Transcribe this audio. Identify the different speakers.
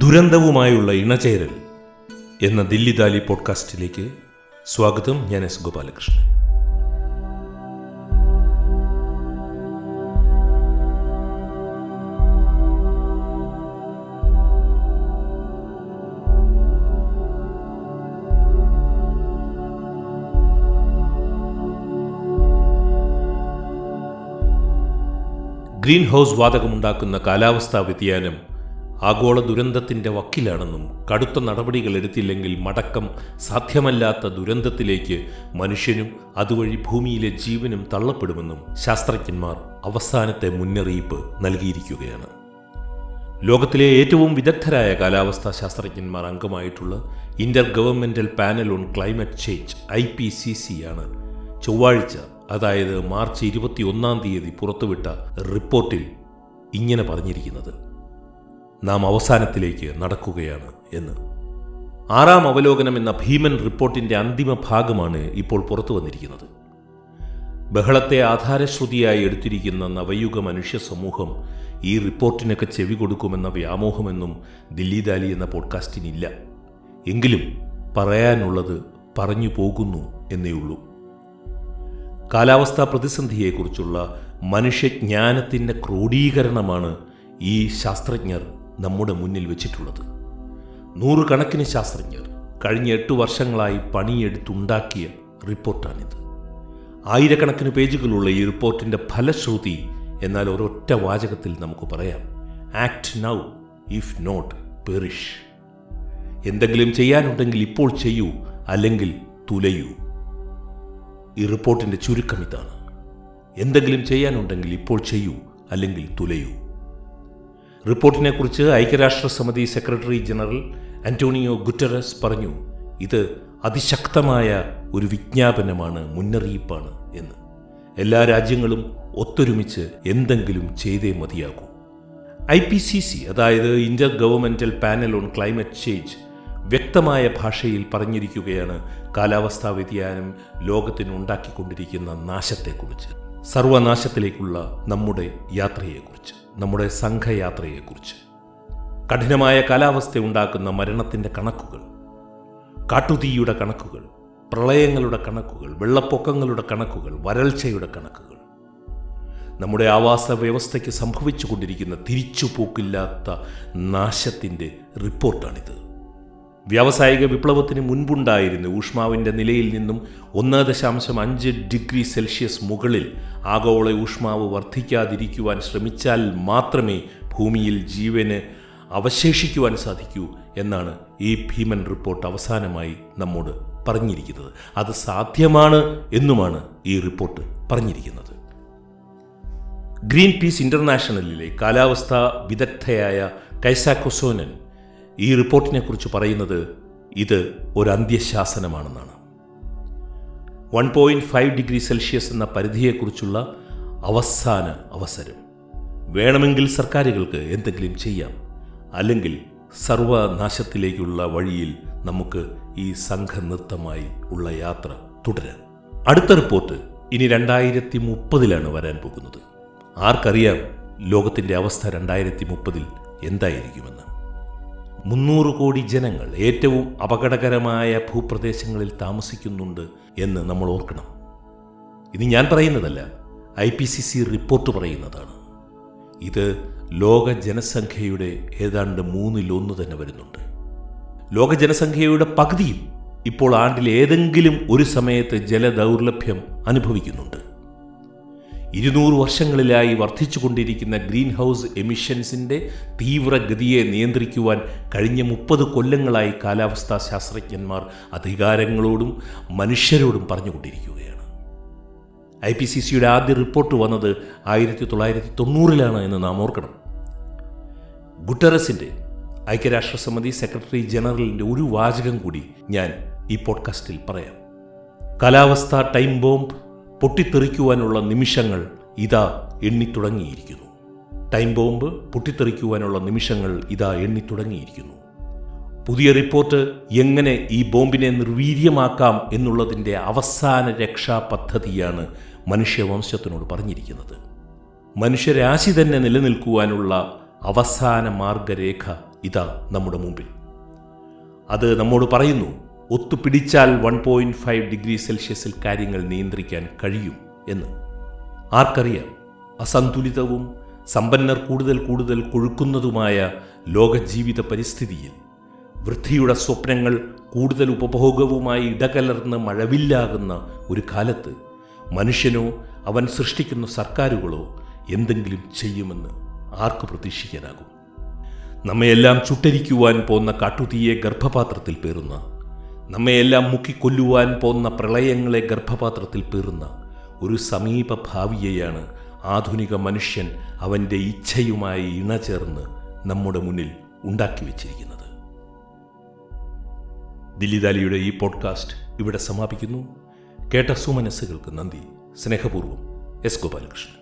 Speaker 1: ദുരന്തവുമായുള്ള ഇണചേരൽ എന്ന ദില്ലി ദാലി പോഡ്കാസ്റ്റിലേക്ക് സ്വാഗതം ഞാൻ എസ് ഗോപാലകൃഷ്ണൻ ഗ്രീൻ ഹൗസ് വാതകമുണ്ടാക്കുന്ന കാലാവസ്ഥാ വ്യതിയാനം ആഗോള ദുരന്തത്തിന്റെ വക്കിലാണെന്നും കടുത്ത നടപടികൾ എടുത്തില്ലെങ്കിൽ മടക്കം സാധ്യമല്ലാത്ത ദുരന്തത്തിലേക്ക് മനുഷ്യനും അതുവഴി ഭൂമിയിലെ ജീവനും തള്ളപ്പെടുമെന്നും ശാസ്ത്രജ്ഞന്മാർ അവസാനത്തെ മുന്നറിയിപ്പ് നൽകിയിരിക്കുകയാണ് ലോകത്തിലെ ഏറ്റവും വിദഗ്ധരായ കാലാവസ്ഥാ ശാസ്ത്രജ്ഞന്മാർ അംഗമായിട്ടുള്ള inter governmental panel on climate change I P C C ആണ് ചൊവ്വാഴ്ച അതായത് മാർച്ച് ഇരുപത്തി ഒന്നാം തീയതി പുറത്തുവിട്ട റിപ്പോർട്ടിൽ ഇങ്ങനെ പറഞ്ഞിരിക്കുന്നത് നാം അവസാനത്തിലേക്ക് നടക്കുകയാണ് എന്ന് ആറാം അവലോകനം എന്ന ഭീമൻ റിപ്പോർട്ടിന്റെ അന്തിമ ഭാഗമാണ് ഇപ്പോൾ പുറത്തു വന്നിരിക്കുന്നത് ബഹളത്തെ ആധാരശ്രുതിയായി എടുത്തിരിക്കുന്ന നവയുഗ മനുഷ്യ സമൂഹം ഈ റിപ്പോർട്ടിനൊക്കെ ചെവി കൊടുക്കുമെന്ന വ്യാമോഹമെന്നും ദില്ലി ദാലി എന്ന പോഡ്കാസ്റ്റിനില്ല എങ്കിലും പറയാനുള്ളത് പറഞ്ഞു പോകുന്നു എന്നേ ഉള്ളൂ കാലാവസ്ഥാ പ്രതിസന്ധിയെക്കുറിച്ചുള്ള മനുഷ്യജ്ഞാനത്തിൻ്റെ ക്രോഡീകരണമാണ് ഈ ശാസ്ത്രജ്ഞർ നമ്മുടെ മുന്നിൽ വെച്ചിട്ടുള്ളത് നൂറുകണക്കിന് ശാസ്ത്രജ്ഞർ കഴിഞ്ഞ എട്ട് വർഷങ്ങളായി പണിയെടുത്തുണ്ടാക്കിയ റിപ്പോർട്ടാണിത് ആയിരക്കണക്കിന് പേജുകളുള്ള ഈ റിപ്പോർട്ടിൻ്റെ ഫലശ്രുതി എന്നാൽ ഒരൊറ്റ വാചകത്തിൽ നമുക്ക് പറയാം act now if not perish എന്തെങ്കിലും ചെയ്യാനുണ്ടെങ്കിൽ ഇപ്പോൾ ചെയ്യൂ അല്ലെങ്കിൽ തുലയൂ ഈ റിപ്പോർട്ടിൻ്റെ ചുരുക്കം ഇതാണ് എന്തെങ്കിലും ചെയ്യാനുണ്ടെങ്കിൽ ഇപ്പോൾ ചെയ്യൂ അല്ലെങ്കിൽ തുലയൂ റിപ്പോർട്ടിനെക്കുറിച്ച് ഐക്യരാഷ്ട്രസമിതി സെക്രട്ടറി ജനറൽ അന്റോണിയോ ഗുറ്ററസ് പറഞ്ഞു ഇത് അതിശക്തമായ ഒരു വിജ്ഞാപനമാണ് മുന്നറിയിപ്പാണ് എന്ന് എല്ലാ രാജ്യങ്ങളും ഒത്തൊരുമിച്ച് എന്തെങ്കിലും ചെയ്തേ മതിയാകൂ ഐ പി സി സി അതായത് inter governmental panel on climate change വ്യക്തമായ ഭാഷയിൽ പറഞ്ഞിരിക്കുകയാണ് കാലാവസ്ഥാ വ്യതിയാനം ലോകത്തിനുണ്ടാക്കിക്കൊണ്ടിരിക്കുന്ന നാശത്തെക്കുറിച്ച് സർവനാശത്തിലേക്കുള്ള നമ്മുടെ യാത്രയെക്കുറിച്ച് നമ്മുടെ സംഘയാത്രയെക്കുറിച്ച് കഠിനമായ കാലാവസ്ഥ ഉണ്ടാക്കുന്ന മരണത്തിൻ്റെ കണക്കുകൾ കാട്ടുതീയുടെ കണക്കുകൾ പ്രളയങ്ങളുടെ കണക്കുകൾ വെള്ളപ്പൊക്കങ്ങളുടെ കണക്കുകൾ വരൾച്ചയുടെ കണക്കുകൾ നമ്മുടെ ആവാസ വ്യവസ്ഥയ്ക്ക് സംഭവിച്ചുകൊണ്ടിരിക്കുന്ന തിരിച്ചുപോക്കില്ലാത്ത നാശത്തിൻ്റെ റിപ്പോർട്ടാണിത് വ്യാവസായിക വിപ്ലവത്തിന് മുൻപുണ്ടായിരുന്ന ഊഷ്മാവിൻ്റെ നിലയിൽ നിന്നും ഒന്ന് ദശാംശം അഞ്ച് ഡിഗ്രി സെൽഷ്യസ് മുകളിൽ ആഗോള ഊഷ്മാവ് വർദ്ധിക്കാതിരിക്കുവാൻ ശ്രമിച്ചാൽ മാത്രമേ ഭൂമിയിൽ ജീവന് അവശേഷിക്കുവാൻ സാധിക്കൂ എന്നാണ് ഈ ഭീമൻ റിപ്പോർട്ട് അവസാനമായി നമ്മോട് പറഞ്ഞിരിക്കുന്നത് അത് സാധ്യമാണ് എന്നുമാണ് ഈ റിപ്പോർട്ട് പറഞ്ഞിരിക്കുന്നത് ഗ്രീൻ പീസ് ഇന്റർനാഷണലിലെ കാലാവസ്ഥാ വിദഗ്ധയായ കൈസാക്കൊസോനൻ ഈ റിപ്പോർട്ടിനെക്കുറിച്ച് പറയുന്നത് ഇത് ഒരു അന്ത്യശാസനമാണെന്നാണ് one point five degree Celsius എന്ന പരിധിയെക്കുറിച്ചുള്ള അവസാന അവസരം വേണമെങ്കിൽ സർക്കാരുകൾക്ക് എന്തെങ്കിലും ചെയ്യാം അല്ലെങ്കിൽ സർവനാശത്തിലേക്കുള്ള വഴിയിൽ നമുക്ക് ഈ സംഘനൃത്തമായി ഉള്ള യാത്ര തുടരാം അടുത്ത റിപ്പോർട്ട് ഇനി രണ്ടായിരത്തി മുപ്പതിലാണ് വരാൻ പോകുന്നത് ആർക്കറിയാം ലോകത്തിൻ്റെ അവസ്ഥ രണ്ടായിരത്തി മുപ്പതിൽ എന്തായിരിക്കുമെന്ന് മുന്നൂറ് കോടി ജനങ്ങൾ ഏറ്റവും അപകടകരമായ ഭൂപ്രദേശങ്ങളിൽ താമസിക്കുന്നുണ്ട് എന്ന് നമ്മൾ ഓർക്കണം ഇത് ഞാൻ പറയുന്നതല്ല I P C C report പറയുന്നതാണ് ഇത് ലോക ജനസംഖ്യയുടെ ഏതാണ്ട് മൂന്നിലൊന്ന് തന്നെ വരുന്നുണ്ട് ലോക ജനസംഖ്യയുടെ പകുതിയും ഇപ്പോൾ ആണ്ടിൽ ഏതെങ്കിലും ഒരു സമയത്ത് ജലദൗർലഭ്യം അനുഭവിക്കുന്നുണ്ട് ഇരുന്നൂറ് വർഷങ്ങളിലായി വർദ്ധിച്ചുകൊണ്ടിരിക്കുന്ന ഗ്രീൻ ഹൗസ് എമിഷൻസിൻ്റെ തീവ്രഗതിയെ നിയന്ത്രിക്കുവാൻ കഴിഞ്ഞ മുപ്പത് കൊല്ലങ്ങളായി കാലാവസ്ഥാ ശാസ്ത്രജ്ഞന്മാർ അധികാരങ്ങളോടും മനുഷ്യരോടും പറഞ്ഞുകൊണ്ടിരിക്കുകയാണ് ഐ പി സി സിയുടെ ആദ്യ റിപ്പോർട്ട് വന്നത് ആയിരത്തി തൊള്ളായിരത്തി തൊണ്ണൂറിലാണ് എന്ന് നാം ഓർക്കണം ഗുട്ടറസിൻ്റെ ഐക്യരാഷ്ട്രസമിതി സെക്രട്ടറി ജനറലിൻ്റെ ഒരു വാചകം കൂടി ഞാൻ ഈ പോഡ്കാസ്റ്റിൽ പറയാം കാലാവസ്ഥ ടൈം ബോംബ് പൊട്ടിത്തെറിക്കുവാനുള്ള നിമിഷങ്ങൾ ഇതാ എണ്ണിത്തുടങ്ങിയിരിക്കുന്നു ടൈം ബോംബ് പൊട്ടിത്തെറിക്കുവാനുള്ള നിമിഷങ്ങൾ ഇതാ എണ്ണിത്തുടങ്ങിയിരിക്കുന്നു പുതിയ റിപ്പോർട്ട് എങ്ങനെ ഈ ബോംബിനെ നിർവീര്യമാക്കാം എന്നുള്ളതിൻ്റെ അവസാന രക്ഷാ പദ്ധതിയാണ് മനുഷ്യവംശത്തിനോട് പറഞ്ഞിരിക്കുന്നത് മനുഷ്യരാശി തന്നെ നിലനിൽക്കുവാനുള്ള അവസാന മാർഗരേഖ ഇതാ നമ്മുടെ മുമ്പിൽ അത് നമ്മോട് പറയുന്നു ഒത്തുപിടിച്ചാൽ വൺ പോയിന്റ് ഫൈവ് ഡിഗ്രി സെൽഷ്യസിൽ കാര്യങ്ങൾ നിയന്ത്രിക്കാൻ കഴിയും എന്ന് ആർക്കറിയാം അസന്തുലിതവും സമ്പന്നർ കൂടുതൽ കൂടുതൽ കൊഴുക്കുന്നതുമായ ലോകജീവിത പരിസ്ഥിതിയിൽ വൃദ്ധിയുടെ സ്വപ്നങ്ങൾ കൂടുതൽ ഉപഭോഗവുമായി ഇടകലർന്ന് മഴവില്ലാകുന്ന ഒരു കാലത്ത് മനുഷ്യനോ അവൻ സൃഷ്ടിക്കുന്ന സർക്കാരുകളോ എന്തെങ്കിലും ചെയ്യുമെന്ന് ആർക്ക് പ്രതീക്ഷിക്കാനാകും നമ്മയെല്ലാം ചുട്ടരിക്കുവാൻ പോന്ന കാട്ടുതീയെ ഗർഭപാത്രത്തിൽ പേറുന്ന നമ്മയെല്ലാം മുക്കിക്കൊല്ലുവാൻ പോന്ന പ്രളയങ്ങളെ ഗർഭപാത്രത്തിൽ പേറുന്ന ഒരു സമീപ ഭാവിയെയാണ് ആധുനിക മനുഷ്യൻ അവൻ്റെ ഇച്ഛയുമായി ഇണചേർന്ന് നമ്മുടെ മുന്നിൽ ഉണ്ടാക്കി വച്ചിരിക്കുന്നത് ദില്ലിദാലിയുടെ ഈ പോഡ്കാസ്റ്റ് ഇവിടെ സമാപിക്കുന്നു കേട്ട സുമനസ്സുകൾക്ക് നന്ദി സ്നേഹപൂർവ്വം എസ് ഗോപാലകൃഷ്ണൻ